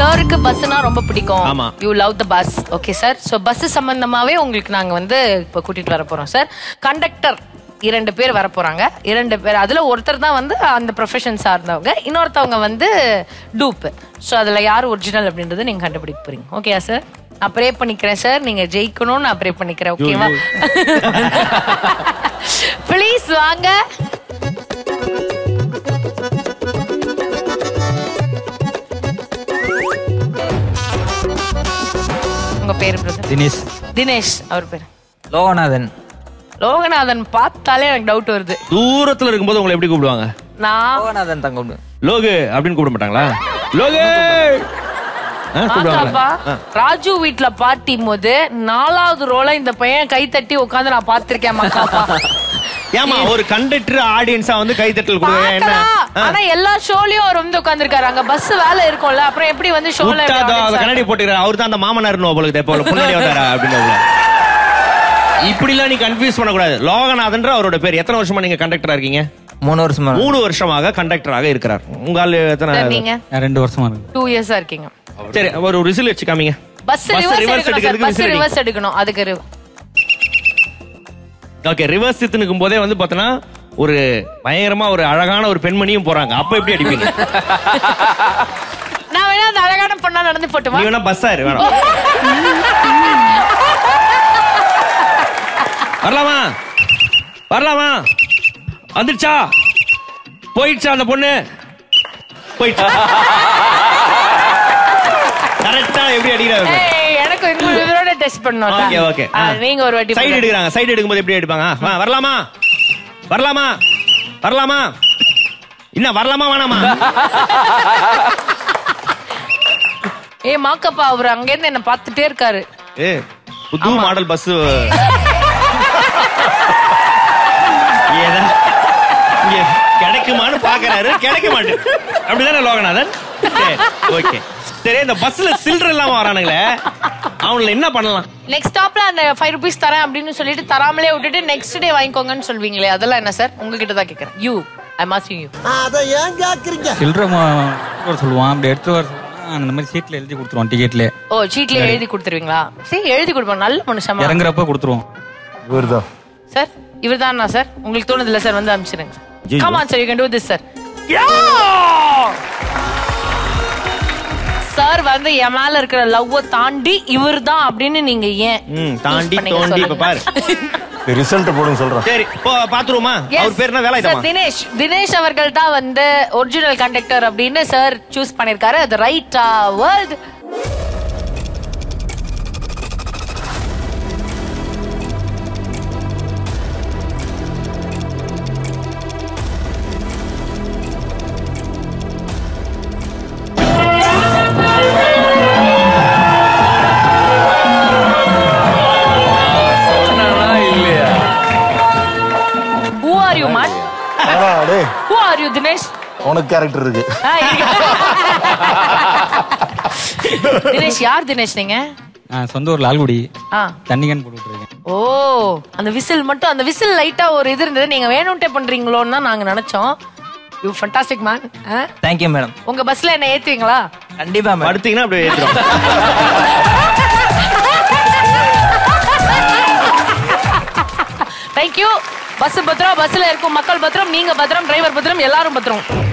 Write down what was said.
சாருக்கு பஸ்னா ரொம்ப பிடிக்கும் ஆமா. You love the bus okay sir so bus சம்பந்தமாவே உங்களுக்கு நாங்க வந்து இப்போ கூட்டிட்டு வர போறோம் சார் கண்டக்டர் இரண்டு பேர் வர போறாங்க இரண்டு பேர் அதுல ஒருத்தர் தான் வந்து அந்த ப்ரொஃபஷன் சார்ந்தவங்க இன்னொருத்தவங்க வந்து டூப் ஸோ அதுல யார் ஒரிஜினல் அப்படின்றது நீங்க கண்டுபிடிக்க போறீங்க ஓகேயா சார் நான் ப்ரே பண்ணிக்கிறேன் சார் நீங்க ஜெயிக்கணும்னு நான் ப்ரே பண்ணிக்கிறேன் ஓகேவா ப்ளீஸ் வாங்க உங்க பேரு பிரதர் தினேஷ் தினேஷ் அவர் பேரு லோகநாதன் லோகநாதன் பார்த்தாலே எனக்கு டவுட் வருது தூரத்துல இருக்கும்போது உங்களை எப்படி கூப்பிடுவாங்க நான் லோகநாதன் தங்க லோகு அப்படின்னு கூப்பிட மாட்டாங்களா லோகு ஆ, கூப்பிடுவாங்களா ஆத்தாப்பா ராஜு வீட்ல பாட்டியும் போது நாலாவது ரோல இந்த பையன் கை தட்டி உட்காந்து நான் பாத்திருக்கேன் மக்காப்பா ஏமா ஒரு கண்டக்டர் ஆடியன்ஸா வந்து கைத்தட்டல் கொடுங்க என்ன பார்க்கலாம். ஆனா எல்லா ஷோலயும் அவர் வந்து உட்கார்ந்திருக்காரு அங்க பஸ் வேலை இருக்கும்ல அப்புறம் எப்படி வந்து ஷோல விட்டாதோ, அந்த கண்ணாடி போட்டுக்கிறார் அவர் தான் அந்த மாமனார் போலுக்கு இப்போ முன்னாடி வந்தாரா அப்படின்னு இப்படிலாம் நீ கன்ஃபியூஸ் பண்ணக்கூடாது லோகநாதன்ற அவரோட பேர் எத்தனை வருஷமா நீங்க கண்டக்டரா இருக்கீங்க மூணு வருஷமா மூணு வருஷமாக கண்டக்டராக இருக்கிறார் உங்க ஆளு எத்தனை நீங்க ரெண்டு வருஷமா இருக்கு டூ இயர்ஸா இருக்கீங்க சரி ஒரு ரிசில் வச்சு காமிங்க பஸ் Bus ரிவர்ஸ் reverse எடுக்கணும் எடுக்கிறதுக்கு பஸ் whistle ரிவர்ஸ் எடுக்கணும் அதுக்கு ri- ஓகே ரிவர்ஸ் நிற்கும் போதே வந்து பார்த்தோன்னா ஒரு பயங்கரமா ஒரு அழகான ஒரு பெண்மணியும் போறாங்க அப்ப எப்படி அடிப்பீங்க நான் வேணா அந்த அழகான பொண்ணா நடந்து போட்டுமா நீ வேணா பஸ்ஸா இரு வேணாம் வரலாமா வரலாமா வந்துடுச்சா போயிடுச்சா அந்த பொண்ணு போயிடுச்சா கரெக்டா எப்படி அடிக்கிறாங்க ஏய், எனக்கு இன்னும் இவரோட டெஸ்ட் பண்ணணும் ஓகே ஓகே ஆ, நீங்க ஒரு வாட்டி சைடு போடுங்க. எடுக்கிறாங்க சைடு எடுக்கும்போது எப்படி எடுப்பாங்க வா, வரலாமா வரலாமா வரலாமா என்ன வரலாமா வேணாமா ஏ மாக்கப்பா அவர் அங்க இருந்து என்ன பார்த்துட்டே இருக்காரு ஏ புது மாடல் பஸ் கிடைக்குமான்னு பாக்குறாரு கிடைக்க மாட்டேன் அப்படிதானே லோகநாதன் ஓகே சரி இந்த பஸ்ல சில்லற இல்லாம வரானுங்களே அவங்கள என்ன பண்ணலாம் நெக்ஸ்ட் ஸ்டாப்ல அந்த ஃபைவ் ருபீஸ் தரேன் அப்படின்னு சொல்லிட்டு தராமலே விட்டுட்டு நெக்ஸ்ட் டே வாங்கிக்கோங்கன்னு சொல்வீங்களே அதெல்லாம் என்ன சார் உங்ககிட்ட தான் கேக்குறேன் யூ ஐ மாஸ்டிங் யூ அதை ஏன் கேக்குறீங்க சில்லற ம- வர சொல்லுவான் அப்படி எடுத்து வர சொல்லுவான் அந்த மாதிரி சீட்ல எழுதி கொடுத்துருவோம் டிக்கெட்ல ஓ சீட்ல எழுதி கொடுத்துருவீங்களா சரி எழுதி கொடுப்போம் நல்ல மனுஷமா இறங்குறப்ப கொடுத்துருவோம் இவர்தான் சார் இவர்தானா சார் உங்களுக்கு தோணுது இல்ல சார் வந்து அனுப்பிச்சிருங்க ஐயோ. Come on sir you can do this sir sir வந்து என் மேல இருக்கிற லவ்வ தாண்டி இவர்தான் அப்படின்னு நீங்க ஏன் ம், choose தாண்டி பண்ணீங்க தோண்டி இப்ப சொல்லுங்க. பாரு ரிசல்ட் போடுங்க சொல்றேன் சரி போ பாத்துருவோமா Yes. அவர் பேர் என்ன வேலை Sir, தினேஷ் தினேஷ் அவர்கள் தான் வந்து ஒரிஜினல் கண்டக்டர் அப்படின்னு சார் சூஸ் பண்ணிருக்காரு அது right world who are you man டேய் ஹூ ஆர் யூ தினேஷ் உனக்கு கேரக்டர் இருக்கு ஆ, இருக்கு. தினேஷ் யார் தினேஷ் நீங்க நான் சொந்த ஊர் லால்குடி ஆ தண்ணி கேன் போட்டு விட்டுருக்கேன் ஓ அந்த விசில் மட்டும் அந்த விசில் லைட்டா ஒரு இது இருந்தது நீங்க வேணும்ட்டே பண்றீங்களோன்னு தான் நாங்க நினைச்சோம் you fantastic man thank you madam உங்க பஸ்ல என்ன ஏத்துவீங்களா கண்டிப்பா மேடம் படுத்தீங்கன்னா அப்படியே ஏத்துறோம் தேங்க்யூ பஸ் பத்திரம் பஸ்ல இருக்கும் மக்கள் பத்திரம் நீங்க பத்திரம் டிரைவர் பத்திரம் எல்லாரும் பத்திரம்